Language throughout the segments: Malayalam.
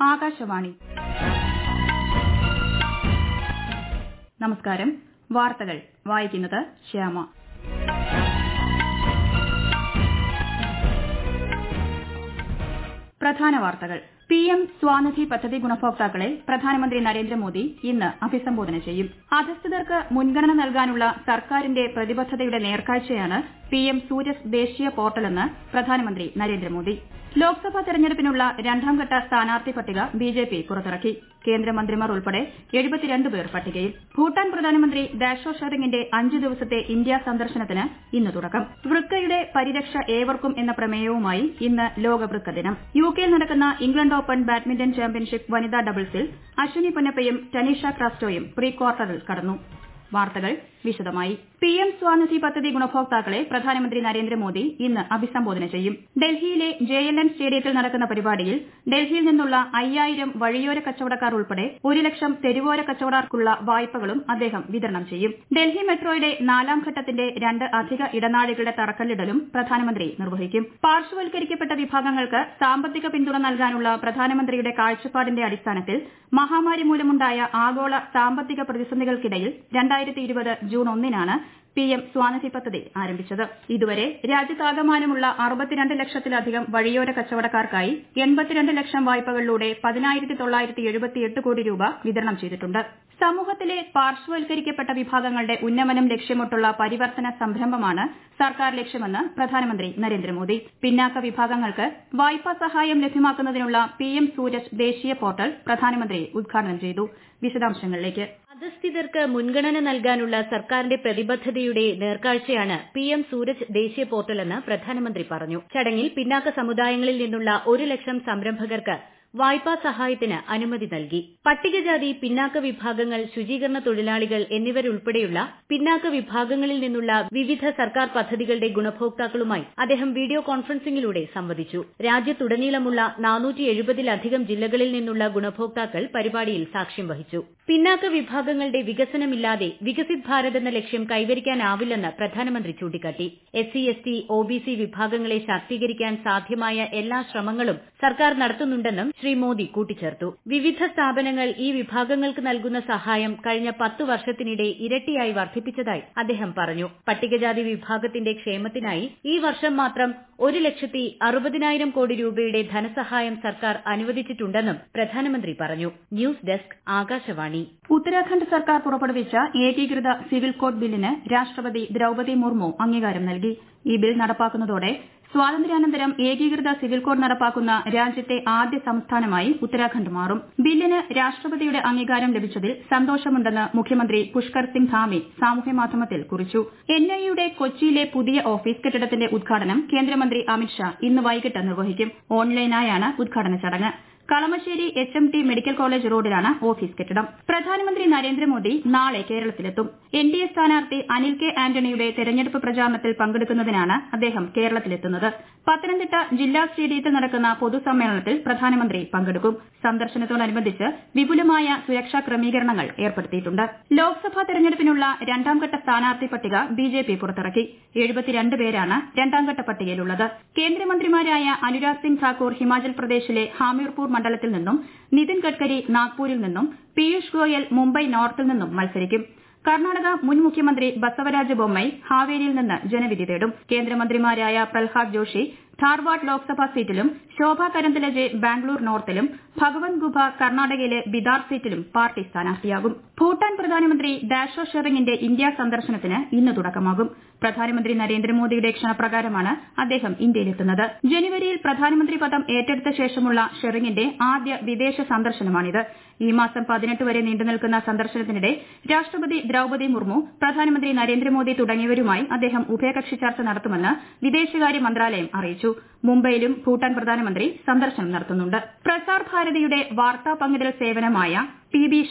ആകാശവാണി നമസ്കാരം വാർത്തകൾ വായിക്കുന്നത് ശ്യാമ പ്രധാന വാർത്തകൾ പിഎം സ്വാനിധി പദ്ധതി ഗുണഭോക്താക്കളെ പ്രധാനമന്ത്രി നരേന്ദ്രമോദി ഇന്ന് അഭിസംബോധന ചെയ്യും അധസ്ഥിതർക്ക് മുൻഗണന നൽകാനുള്ള സർക്കാരിന്റെ പ്രതിബദ്ധതയുടെ നേർക്കാഴ്ചയാണ് പിഎം സൂരജ് ദേശീയ പോർട്ടലെന്ന് പ്രധാനമന്ത്രി നരേന്ദ്രമോദി ലോക്സഭാ തെരഞ്ഞെടുപ്പിനുള്ള രണ്ടാംഘട്ട സ്ഥാനാർത്ഥി പട്ടിക ബിജെപി പുറത്തിറക്കി കേന്ദ്രമന്ത്രിമാർ ഉൾപ്പെടെ പേർ പട്ടികയിൽ ഭൂട്ടാൻ പ്രധാനമന്ത്രി ദാഷോ ഷെറിങ്ങിന്റെ അഞ്ച് ദിവസത്തെ ഇന്ത്യാ സന്ദർശനത്തിന് ഇന്ന് തുടക്കം വൃക്കയുടെ പരിരക്ഷ ഏവർക്കും എന്ന പ്രമേയവുമായി ഇന്ന് ലോക വൃക്ക ദിനം യുകെയിൽ നടക്കുന്ന ഇംഗ്ലണ്ട് ഓപ്പൺ ബാഡ്മിന്റൺ ചാമ്പ്യൻഷിപ്പ് വനിതാ ഡബിൾസിൽ അശ്വിനി പൊന്നപ്പയും ടനീഷ ക്രാസ്റ്റോയും പ്രീ ക്വാർട്ടറിൽ കടന്നു വാർത്തകൾ വിശദമായി പിഎം സ്വാനിധി പദ്ധതി ഗുണഭോക്താക്കളെ പ്രധാനമന്ത്രി നരേന്ദ്രമോദി ഇന്ന് അഭിസംബോധന ചെയ്യും ഡൽഹിയിലെ ജെഎൽഎൻ സ്റ്റേഡിയത്തിൽ നടക്കുന്ന പരിപാടിയിൽ ഡൽഹിയിൽ നിന്നുള്ള അയ്യായിരം വഴിയോര കച്ചവടക്കാർ ഉൾപ്പെടെ ഒരു ലക്ഷം തെരുവോര കച്ചവടക്കാർക്കുള്ള വായ്പകളും അദ്ദേഹം വിതരണം ചെയ്യും ഡൽഹി മെട്രോയുടെ നാലാം ഘട്ടത്തിന്റെ രണ്ട് അധിക ഇടനാഴികളുടെ തറക്കല്ലിടലും പ്രധാനമന്ത്രി നിർവഹിക്കും പാർശ്വവൽക്കരിക്കപ്പെട്ട വിഭാഗങ്ങൾക്ക് സാമ്പത്തിക പിന്തുണ നൽകാനുള്ള പ്രധാനമന്ത്രിയുടെ കാഴ്ചപ്പാടിന്റെ അടിസ്ഥാനത്തിൽ മഹാമാരി മൂലമുണ്ടായ ആഗോള സാമ്പത്തിക പ്രതിസന്ധികൾക്കിടയിൽ ജൂൺ ഒന്നിനാണ് പിഎം സ്വാനിധി പദ്ധതി ആരംഭിച്ചത് ഇതുവരെ രാജ്യത്താകമാനമുള്ള അറുപത്തിരണ്ട് ലക്ഷത്തിലധികം വഴിയോര കച്ചവടക്കാർക്കായി എൺപത്തിരണ്ട് ലക്ഷം വായ്പകളിലൂടെ പതിനായിരത്തി തൊള്ളായിരത്തി എഴുപത്തിയെട്ട് കോടി രൂപ വിതരണം ചെയ്തിട്ടുണ്ട് സമൂഹത്തിലെ പാർശ്വവൽക്കരിക്കപ്പെട്ട വിഭാഗങ്ങളുടെ ഉന്നമനം ലക്ഷ്യമിട്ടുള്ള പരിവർത്തന സംരംഭമാണ് സർക്കാർ ലക്ഷ്യമെന്ന് പ്രധാനമന്ത്രി നരേന്ദ്രമോദി പിന്നാക്ക വിഭാഗങ്ങൾക്ക് വായ്പാ സഹായം ലഭ്യമാക്കുന്നതിനുള്ള പിഎം സൂരജ് ദേശീയ പോർട്ടൽ പ്രധാനമന്ത്രി ഉദ്ഘാടനം ചെയ്തു വിശദാംശങ്ങളിലേക്ക് അധസ്ഥിതർക്ക് മുൻഗണന നൽകാനുള്ള സർക്കാരിന്റെ പ്രതിബദ്ധതയുടെ നേർക്കാഴ്ചയാണ് പിഎം സൂരജ് ദേശീയ പോർട്ടലെന്ന് പ്രധാനമന്ത്രി പറഞ്ഞു ചടങ്ങിൽ പിന്നാക്ക സമുദായങ്ങളിൽ നിന്നുള്ള ഒരു ലക്ഷം സംരംഭകർക്ക് വായ്പാ സഹായത്തിന് അനുമതി നൽകി പട്ടികജാതി പിന്നാക്ക വിഭാഗങ്ങൾ ശുചീകരണ തൊഴിലാളികൾ എന്നിവരുൾപ്പെടെയുള്ള പിന്നാക്ക വിഭാഗങ്ങളിൽ നിന്നുള്ള വിവിധ സർക്കാർ പദ്ധതികളുടെ ഗുണഭോക്താക്കളുമായി അദ്ദേഹം വീഡിയോ കോൺഫറൻസിംഗിലൂടെ സംവദിച്ചു രാജ്യത്തുടനീളമുള്ള നാനൂറ്റി എഴുപതിലധികം ജില്ലകളിൽ നിന്നുള്ള ഗുണഭോക്താക്കൾ പരിപാടിയിൽ സാക്ഷ്യം വഹിച്ചു പിന്നാക്ക വിഭാഗങ്ങളുടെ വികസനമില്ലാതെ വികസിത് ഭാരത് എന്ന ലക്ഷ്യം കൈവരിക്കാനാവില്ലെന്ന് പ്രധാനമന്ത്രി ചൂണ്ടിക്കാട്ടി S C S T O B C വിഭാഗങ്ങളെ ശാക്തീകരിക്കാൻ സാധ്യമായ എല്ലാ ശ്രമങ്ങളും സർക്കാർ നടത്തുന്നുണ്ടെന്നും ശ്രീ മോദി കൂട്ടിച്ചേർത്തു വിവിധ സ്ഥാപനങ്ങൾ ഈ വിഭാഗങ്ങൾക്ക് നൽകുന്ന സഹായം കഴിഞ്ഞ പത്ത് വർഷത്തിനിടെ ഇരട്ടിയായി വർദ്ധിപ്പിച്ചതായി അദ്ദേഹം പറഞ്ഞു പട്ടികജാതി വിഭാഗത്തിന്റെ ക്ഷേമത്തിനായി ഈ വർഷം മാത്രം ഒരു ലക്ഷത്തി അറുപതിനായിരം കോടി രൂപയുടെ ധനസഹായം സർക്കാർ അനുവദിച്ചിട്ടുണ്ടെന്നും പ്രധാനമന്ത്രി പറഞ്ഞു ന്യൂസ് ഡെസ്ക് ആകാശവാണി ഉത്തരാഖണ്ഡ് സർക്കാർ പുറപ്പെടുവിച്ച ഏകീകൃത സിവിൽ കോഡ് ബില്ലിന് രാഷ്ട്രപതി ദ്രൌപതി മുർമു അംഗീകാരം നൽകി ഈ ബിൽ നടപ്പാക്കുന്നതോടെ സ്വാതന്ത്ര്യാനന്തരം ഏകീകൃത സിവിൽ കോഡ് നടപ്പാക്കുന്ന രാജ്യത്തെ ആദ്യ സംസ്ഥാനമായി ഉത്തരാഖണ്ഡ് മാറും ബില്ലിന് രാഷ്ട്രപതിയുടെ അംഗീകാരം ലഭിച്ചതിൽ സന്തോഷമുണ്ടെന്ന് മുഖ്യമന്ത്രി പുഷ്കർ സിംഗ് ധാമി സാമൂഹ്യമാധ്യമത്തിൽ കുറിച്ചു എൻഐയുടെ കൊച്ചിയിലെ പുതിയ ഓഫീസ് കെട്ടിടത്തിന്റെ ഉദ്ഘാടനം കേന്ദ്രമന്ത്രി അമിത്ഷാ ഇന്ന് വൈകിട്ട് നിർവഹിക്കും ഓൺലൈനായാണ് ഉദ്ഘാടന ചടങ്ങ് Kalamassery H M T medical college റോഡിലാണ് ഓഫീസ് കെട്ടിടം പ്രധാനമന്ത്രി നരേന്ദ്രമോദി നാളെ കേരളത്തിലെത്തും എൻ ഡി എ സ്ഥാനാർത്ഥി അനിൽ കെ ആന്റണിയുടെ തെരഞ്ഞെടുപ്പ് പ്രചാരണത്തിൽ പങ്കെടുക്കുന്നതിനാണ് അദ്ദേഹം കേരളത്തിലെത്തുന്നത് പത്തനംതിട്ട ജില്ലാ സ്റ്റേഡിയത്തിൽ നടക്കുന്ന പൊതുസമ്മേളനത്തിൽ പ്രധാനമന്ത്രി പങ്കെടുക്കും സന്ദർശനത്തോടനുബന്ധിച്ച് വിപുലമായ സുരക്ഷാ ക്രമീകരണങ്ങൾ ഏർപ്പെടുത്തിയിട്ടുണ്ട് ലോക്സഭാ തെരഞ്ഞെടുപ്പിനുള്ള രണ്ടാംഘട്ട സ്ഥാനാർത്ഥി പട്ടിക ബിജെപി പുറത്തിറക്കി എഴുപത്തിരണ്ട് പേരാണ് രണ്ടാംഘട്ട പട്ടികയിലുള്ളത് കേന്ദ്രമന്ത്രിമാരായ അനുരാഗ് സിംഗ് ഠാക്കൂർ ഹിമാചൽ പ്രദേശിലെ ഹാമിർപൂർ മണ്ഡലത്തിൽ നിന്നും നിതിൻ ഗഡ്കരി നാഗ്പൂരിൽ നിന്നും പീയൂഷ് ഗോയൽ മുംബൈ നോർത്തിൽ നിന്നും മത്സരിക്കും കർണാടക മുൻ മുഖ്യമന്ത്രി ബസവരാജ ബൊമ്മൈ ഹാവേരിയിൽ നിന്ന് ജനവിധി തേടും കേന്ദ്രമന്ത്രിമാരായ പ്രഹ്ലാദ് ജോഷി ധാർവാഡ് ലോക്സഭാ സീറ്റിലും ശോഭ കരന്തലജെ ബാംഗ്ലൂർ നോർത്തിലും ഭഗവന്ത് ഗുഭ കർണാടകയിലെ ബിദാർ സീറ്റിലും പാർട്ടി സ്ഥാനാർത്ഥിയാകും ഭൂട്ടാൻ പ്രധാനമന്ത്രി ദാഷോ ഷെറിങ്ങിന്റെ ഇന്ത്യാ സന്ദർശനത്തിന് ഇന്ന് തുടക്കമാകും പ്രധാനമന്ത്രി നരേന്ദ്രമോദിയുടെ ക്ഷണപ്രകാരമാണ് അദ്ദേഹം ഇന്ത്യയിലെത്തുന്നത് ജനുവരിയിൽ പ്രധാനമന്ത്രി പദം ഏറ്റെടുത്ത ശേഷമുള്ള ഷെറിങ്ങിന്റെ ആദ്യ വിദേശ സന്ദർശനമാണിത് ഈ മാസം പതിനെട്ട് വരെ നീണ്ടുനിൽക്കുന്ന സന്ദർശനത്തിനിടെ രാഷ്ട്രപതി ദ്രൌപതി മുർമു പ്രധാനമന്ത്രി നരേന്ദ്രമോദി തുടങ്ങിയവരുമായി അദ്ദേഹം ഉഭയകക്ഷി ചർച്ച നടത്തുമെന്ന് വിദേശകാര്യ മന്ത്രാലയം അറിയിച്ചു മുംബൈയിലും ഭൂട്ടാൻ പ്രധാനമന്ത്രി സന്ദർശനം നടത്തുന്നുണ്ട് പ്രസാർ ഭാരതിയുടെ വാർത്താ പങ്കിടൽ സേവനമായ P B Shabd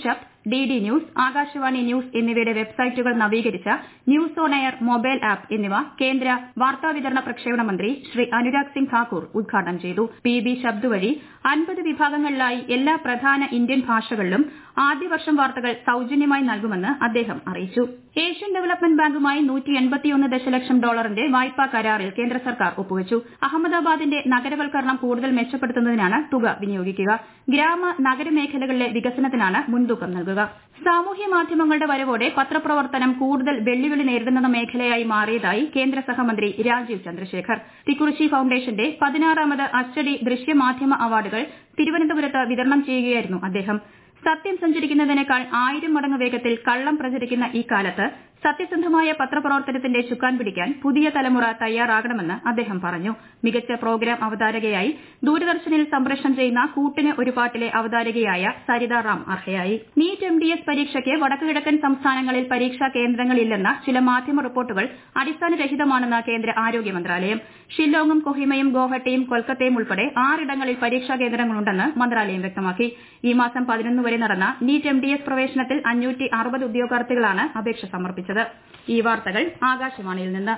D D news Akashvani news എന്നിവയുടെ വെബ്സൈറ്റുകൾ നവീകരിച്ച news on air mobile app എന്നിവ കേന്ദ്ര വാർത്താവിതരണ പ്രക്ഷേപണ മന്ത്രി ശ്രീ അനുരാഗ് സിംഗ് ഠാക്കൂർ ഉദ്ഘാടനം ചെയ്തു പി ബി ശബ്ദ് വഴി അൻപത് വിഭാഗങ്ങളിലായി എല്ലാ പ്രധാന ഇന്ത്യൻ ഭാഷകളിലും ആദ്യ വർഷം വാർത്തകൾ സൌജന്യമായി നൽകുമെന്ന് അദ്ദേഹം അറിയിച്ചു ഏഷ്യൻ ഡെവലപ്മെന്റ് ബാങ്കുമായി ദശലക്ഷം ഡോളറിന്റെ വായ്പാ കരാറിൽ കേന്ദ്ര സർക്കാർ ഒപ്പുവച്ചു അഹമ്മദാബാദിന്റെ നഗരവൽക്കരണം കൂടുതൽ മെച്ചപ്പെടുത്തുന്നതിനാണ് തുക വിനിയോഗിക്കുക ഗ്രാമ നഗരമേഖലകളിലെ വികസനത്തിനാണ് മുൻതൂക്കം നൽകുക സാമൂഹ്യ മാധ്യമങ്ങളുടെ വരവോടെ പത്രപ്രവർത്തനം കൂടുതൽ വെല്ലുവിളി നേരിടുന്ന മേഖലയായി മാറിയതായി കേന്ദ്ര സഹമന്ത്രി രാജീവ് ചന്ദ്രശേഖർ തിക്കുറിശി ഫൌണ്ടേഷന്റെ പതിനാറാമത് അച്ചടി ദൃശ്യമാധ്യമ അവാർഡുകൾ തിരുവനന്തപുരത്ത് വിതരണം ചെയ്യുകയായിരുന്നു അദ്ദേഹം സത്യം സഞ്ചരിക്കുന്നതിനേക്കാൾ ആയിരം മടങ്ങ് വേഗത്തിൽ കള്ളം പ്രചരിക്കുന്ന ഈ കാലത്ത് സത്യസന്ധമായ പത്രപ്രവർത്തനത്തിന്റെ ചുക്കാൻ പിടിക്കാൻ പുതിയ തലമുറ തയ്യാറാകണമെന്ന് അദ്ദേഹം പറഞ്ഞു മികച്ച പ്രോഗ്രാം അവതാരകയായി ദൂരദർശനിൽ സംപ്രേഷണം ചെയ്യുന്ന കൂട്ടിന് ഒരു പാട്ടിലെ അവതാരകയായ സരിത റാം അർഹയായി നീറ്റ് എം ഡി എസ് പരീക്ഷയ്ക്ക് വടക്കുകിഴക്കൻ സംസ്ഥാനങ്ങളിൽ പരീക്ഷാ കേന്ദ്രങ്ങളില്ലെന്ന ചില മാധ്യമ റിപ്പോർട്ടുകൾ അടിസ്ഥാനരഹിതമാണെന്ന് കേന്ദ്ര ആരോഗ്യ മന്ത്രാലയം ഷില്ലോങ്ങും കൊഹിമയും ഗോഹട്ടിയും കൊൽക്കത്തയും ഉൾപ്പെടെ ആറിടങ്ങളിൽ പരീക്ഷാ കേന്ദ്രങ്ങളുണ്ടെന്ന് മന്ത്രാലയം വ്യക്തമാക്കി ഈ മാസം പതിനൊന്ന് വരെ നടന്ന നീറ്റ് എം ഡി എസ് പ്രവേശനത്തിൽ അഞ്ഞൂറ്റി അറുപത് ഉദ്യോഗാർത്ഥികളാണ് അപേക്ഷ സമർപ്പിച്ചത് ഈ വാർത്തകൾ ആകാശവാണിയിൽ നിന്ന്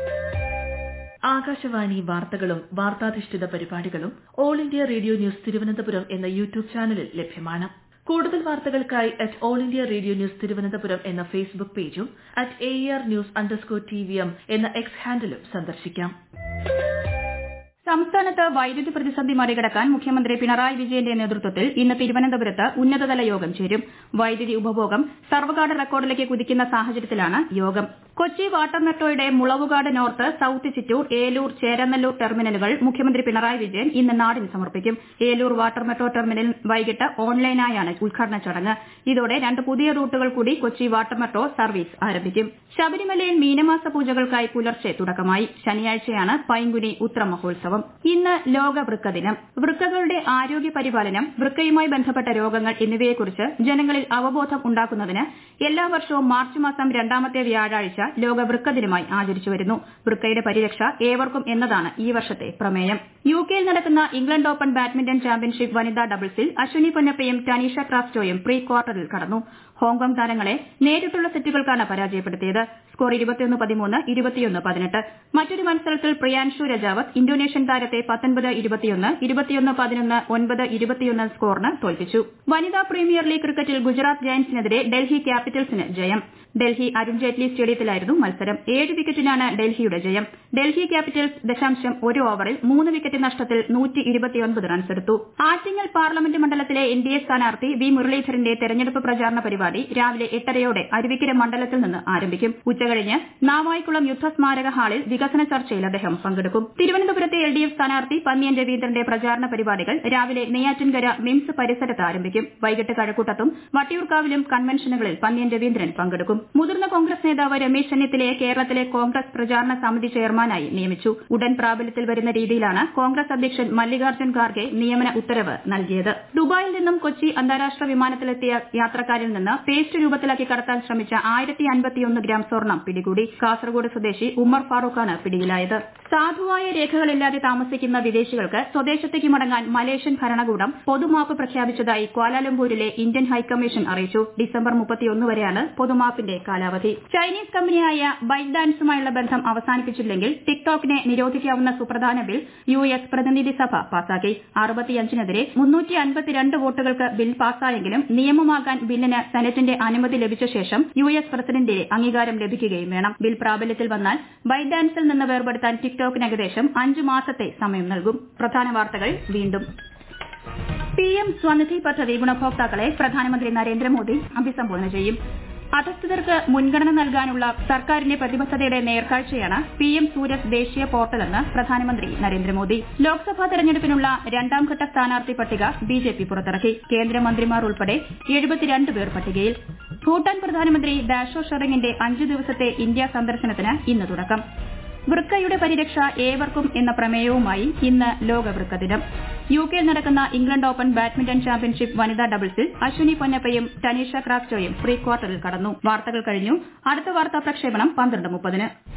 ആകാശവാണി വാർത്തകളും വാർത്താധിഷ്ഠിത പരിപാടികളും All India Radio News Thiruvananthapuram എന്ന യൂട്യൂബ് ചാനലിൽ ലഭ്യമാണ് കൂടുതൽ വാർത്തകൾക്കായി at All India Radio News Thiruvananthapuram എന്ന ഫേസ്ബുക്ക് പേജും at A R news underscore T V M എന്ന എക്സ് ഹാൻഡിലും സന്ദർശിക്കാം സംസ്ഥാനത്ത് വൈദ്യുതി പ്രതിസന്ധി മറികടക്കാൻ മുഖ്യമന്ത്രി പിണറായി വിജയന്റെ നേതൃത്വത്തിൽ ഇന്ന് തിരുവനന്തപുരത്ത് ഉന്നതതല യോഗം ചേരും വൈദ്യുതി ഉപഭോഗം സർവ്വകാല റെക്കോർഡിലേക്ക് കുതിക്കുന്ന സാഹചര്യത്തിലാണ് യോഗം കൊച്ചി വാട്ടർ മെട്രോയുടെ മുളവുകാട് നോർത്ത് സൌത്ത് ചിറ്റൂർ ഏലൂർ ചേരനല്ലൂർ ടെർമിനലുകൾ മുഖ്യമന്ത്രി പിണറായി വിജയൻ ഇന്ന് നാടിന് സമർപ്പിക്കും ഏലൂർ വാട്ടർ മെട്രോ ടെർമിനൽ വൈകിട്ട് ഓൺലൈനായാണ് ഉദ്ഘാടന ചടങ്ങ് ഇതോടെ രണ്ട് പുതിയ റൂട്ടുകൾ കൂടി കൊച്ചി വാട്ടർ മെട്രോ സർവീസ് ആരംഭിക്കും ശബരിമലയിൽ മീനമാസ പൂജകൾക്കായി പുലർച്ചെ തുടക്കമായി ശനിയാഴ്ചയാണ് പൈങ്കുനി ഉത്ര മഹോത്സവം ഇന്ന് ലോക വൃക്ക ദിനം വൃക്കകളുടെ ആരോഗ്യ പരിപാലനം വൃക്കയുമായി ബന്ധപ്പെട്ട രോഗങ്ങൾ എന്നിവയെക്കുറിച്ച് ജനങ്ങളിൽ അവബോധം ഉണ്ടാക്കുന്നതിന് എല്ലാ വർഷവും മാർച്ച് മാസം രണ്ടാമത്തെ വ്യാഴാഴ്ച ലോക വൃക്ക ദിനമായി ആചരിച്ചു വരുന്നു വൃക്കയുടെ പരിരക്ഷ ഏവർക്കും എന്നതാണ് ഈ വർഷത്തെ പ്രമേയം യു കെയിൽ നടക്കുന്ന ഇംഗ്ലണ്ട് ഓപ്പൺ ബാഡ്മിന്റൺ ചാമ്പ്യൻഷിപ്പ് വനിതാ ഡബിൾസിൽ അശ്വിനി പൊന്നപ്പയും ടനീഷ ക്രാസ്റ്റോയും പ്രീ ക്വാർട്ടറിൽ കടന്നു ഹോങ്കോങ് താരങ്ങളെ നേരിട്ടുള്ള സെറ്റുകൾക്കാണ് പരാജയപ്പെടുത്തിയത് സ്കോർ ഇരുപത്തിയൊന്ന് പതിമൂന്ന് ഇരുപത്തിയൊന്ന് പതിനെട്ട് മറ്റൊരു മത്സരത്തിൽ പ്രിയാൻഷു രജാവത്ത് ഇന്തോനേഷ്യൻ താരത്തെ പത്തൊൻപത് ഇരുപത്തിയൊന്ന് ഇരുപത്തിയൊന്ന് പതിനൊന്ന് ഒൻപത് ഇരുപത്തിയൊന്ന് സ്കോറിന് തോൽപ്പിച്ചു വനിതാ പ്രീമിയർ ലീഗ് ക്രിക്കറ്റിൽ ഗുജറാത്ത് ജയന്റ്സിനെതിരെ ഡൽഹി ക്യാപിറ്റൽസിന് ജയം ഡൽഹി അരുൺ ജെയ്റ്റ്ലി സ്റ്റേഡിയത്തിലായിരുന്നു മത്സരം ഏഴ് വിക്കറ്റിനാണ് ഡൽഹിയുടെ ജയം ഡൽഹി ക്യാപിറ്റൽസ് ദശാംശം ഒരു ഓവറിൽ മൂന്ന് വിക്കറ്റ് നഷ്ടത്തിൽ റൺസ് എടുത്തു ആറ്റിങ്ങൽ പാർലമെന്റ് മണ്ഡലത്തിലെ എൻ ഡി എ സ്ഥാനാർത്ഥി വി മുരളീധരന്റെ തെരഞ്ഞെടുപ്പ് പ്രചാരണ പരിപാടി രാവിലെ എട്ടരയോടെ അരുവിക്കര മണ്ഡലത്തിൽ നിന്ന് ആരംഭിക്കും ഉച്ചകഴിഞ്ഞ് നാവായിക്കുളം യുദ്ധസ്മാരക ഹാളിൽ വികസന ചർച്ചയിൽ അദ്ദേഹം പങ്കെടുക്കും തിരുവനന്തപുരത്തെ എൽ ഡി എഫ് സ്ഥാനാർത്ഥി പന്ന്യൻ രവീന്ദ്രന്റെ പ്രചാരണ പരിപാടികൾ രാവിലെ നെയ്യാറ്റിൻകര മിംസ് പരിസരത്ത് ആരംഭിക്കും വൈകിട്ട് കഴക്കൂട്ടത്തും വട്ടിയൂർക്കാവിലും കൺവെൻഷനുകളിൽ പന്ന്യൻ രവീന്ദ്രൻ പങ്കെടുക്കും മുതിർന്ന കോൺഗ്രസ് നേതാവ് രമേശ് ചെന്നിത്തലയെ കേരളത്തിലെ കോൺഗ്രസ് പ്രചാരണ സമിതി ചെയർമാനായി നിയമിച്ചു ഉടൻ പ്രാബല്യത്തിൽ വരുന്ന രീതിയിലാണ് കോൺഗ്രസ് അധ്യക്ഷൻ മല്ലികാർജ്ജുൻ ഖാർഗെ നിയമന ഉത്തരവ് നൽകിയത് ദുബായിൽ നിന്നും കൊച്ചി അന്താരാഷ്ട്ര വിമാനത്തിലെത്തിയ യാത്രക്കാരിൽ നിന്ന് പേസ്റ്റ് രൂപത്തിലാക്കി കടത്താൻ ശ്രമിച്ച ആയിരത്തി അൻപത്തിയൊന്ന് ഗ്രാം സ്വർണം പിടികൂടി കാസർഗോഡ് സ്വദേശി ഉമ്മർ ഫാറൂഖാണ് പിടിയിലായത് സാധുവായ രേഖകളില്ലാതെ താമസിക്കുന്ന വിദേശികൾക്ക് സ്വദേശത്തേക്ക് മടങ്ങാൻ മലേഷ്യൻ ഭരണകൂടം പൊതുമാപ്പ് പ്രഖ്യാപിച്ചതായി ക്വാലാലംപൂരിലെ ഇന്ത്യൻ ഹൈക്കമ്മീഷൻ അറിയിച്ചു ഡിസംബർ മുപ്പത്തിയൊന്ന് വരെയാണ് പൊതുമാപ്പിന്റെ കാലാവധി ചൈനീസ് കമ്പനിയായ ബൈറ്റ് ഡാൻസുമായുള്ള ബന്ധം അവസാനിപ്പിച്ചില്ലെങ്കിൽ ടിക്ടോക്കിനെ നിരോധിക്കാവുന്ന സുപ്രധാന ബിൽ യു എസ് പ്രതിനിധി സഭ പാസാക്കി അറുപത്തിയഞ്ചിനെതിരെ മുന്നൂറ്റി അൻപത്തിരണ്ട് വോട്ടുകൾക്ക് ബിൽ പാസായെങ്കിലും നിയമമാകാൻ ബില്ലിന് സെനറ്റിന്റെ അനുമതി ലഭിച്ച ശേഷം യു എസ് പ്രസിഡന്റിന്റെ അംഗീകാരം ലഭിക്കുകയും വേണം ബിൽ പ്രാബല്യത്തിൽ വന്നാൽ ബൈറ്റ് ഡാൻസിൽ നിന്ന് വേർപെടുത്താൻ ടിക്ടോക്കിന് ഏകദേശം അഞ്ച് മാസത്തെ സമയം നൽകും പ്രധാന വാർത്തകൾ വീണ്ടും പിഎം സ്വനിധി പദ്ധതി ഗുണഭോക്താക്കളെ പ്രധാനമന്ത്രി നരേന്ദ്രമോദി അഭിസംബോധന ചെയ്യും അധസ്ഥിതർക്ക് മുൻഗണന നൽകാനുള്ള സർക്കാരിന്റെ പ്രതിബദ്ധതയുടെ നേർക്കാഴ്ചയാണ് പിഎം സൂരജ് ദേശീയ പോർട്ടലെന്ന് പ്രധാനമന്ത്രി നരേന്ദ്രമോദി ലോക്സഭാ തെരഞ്ഞെടുപ്പിനുള്ള രണ്ടാംഘട്ട സ്ഥാനാർത്ഥി പട്ടിക ബിജെപി പുറത്തിറക്കി കേന്ദ്രമന്ത്രിമാർ ഉൾപ്പെടെ എഴുപത്തിരണ്ട് പേർ പട്ടികയിൽ ഭൂട്ടാൻ പ്രധാനമന്ത്രി ഡാഷോ ഷെറിങ്ങിന്റെ അഞ്ച് ദിവസത്തെ ഇന്ത്യ സന്ദർശനത്തിന് ഇന്ന് തുടക്കം വൃക്കയുടെ പരിരക്ഷ ഏവർക്കും എന്ന പ്രമേയവുമായി ഇന്ന് ലോക വൃക്ക ദിനം യു കെയിൽ നടക്കുന്ന ഇംഗ്ലണ്ട് ഓപ്പൺ ബാഡ്മിന്റൺ ചാമ്പ്യൻഷിപ്പ് വനിതാ ഡബിൾസിൽ അശ്വിനി പൊന്നപ്പയും ടനീഷ ക്രാസ്റ്റോയും പ്രീ ക്വാർട്ടറിൽ കടന്നു വാർത്തകൾ കഴിഞ്ഞു അടുത്ത വാർത്താ പ്രക്ഷേപണം പന്ത്രണ്ട് മുപ്പതിന്